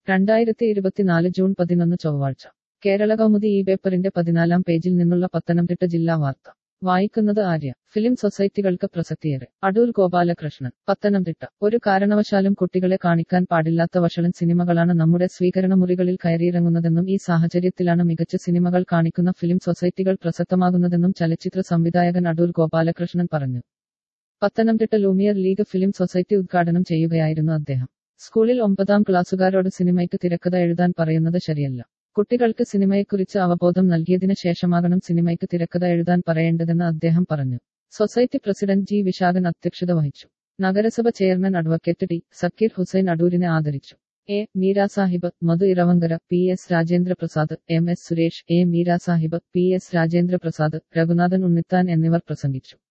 രണ്ടായിരത്തി ഇരുപത്തിനാല് ജൂൺ പതിനൊന്ന് ചൊവ്വാഴ്ച കേരള കൗമുദി ഈ പേപ്പറിന്റെ പതിനാലാം പേജിൽ നിന്നുള്ള പത്തനംതിട്ട ജില്ലാ വാർത്ത വായിക്കുന്നത് ആര്യ ഫിലിം സൊസൈറ്റികൾക്ക് പ്രസക്തിയേറെ അടൂർ ഗോപാലകൃഷ്ണൻ പത്തനംതിട്ട ഒരു കാരണവശാലും കുട്ടികളെ കാണിക്കാൻ പാടില്ലാത്ത വഷളൻ സിനിമകളാണ് നമ്മുടെ സ്വീകരണ മുറികളിൽ കയറിയിറങ്ങുന്നതെന്നും ഈ സാഹചര്യത്തിലാണ് മികച്ച സിനിമകൾ കാണിക്കുന്ന ഫിലിം സൊസൈറ്റികൾ പ്രസക്തമാകുന്നതെന്നും ചലച്ചിത്ര സംവിധായകൻ അടൂർ ഗോപാലകൃഷ്ണൻ പറഞ്ഞു Pathanamthitta Lumiere league film society ഉദ്ഘാടനം ചെയ്യുകയായിരുന്നു അദ്ദേഹം സ്കൂളിൽ ഒമ്പതാം ക്ലാസ്സുകാരോട് സിനിമയ്ക്ക് തിരക്കഥ എഴുതാൻ പറയുന്നത് ശരിയല്ല കുട്ടികൾക്ക് സിനിമയെക്കുറിച്ച് അവബോധം നൽകിയതിനു ശേഷമാകണം സിനിമയ്ക്ക് തിരക്കഥ എഴുതാൻ പറയേണ്ടതെന്ന് അദ്ദേഹം പറഞ്ഞു സൊസൈറ്റി പ്രസിഡന്റ് ജി വിശാഖൻ അധ്യക്ഷത വഹിച്ചു നഗരസഭ chairman advocate T Zakir Hussain അടൂരിനെ ആദരിച്ചു A Meera Sahib Madhu Iravankara P S Rajendra Prasad M S Suresh A Meera Sahib P S Rajendra Prasad Raghunathan Unnithan എന്നിവർ പ്രസംഗിച്ചു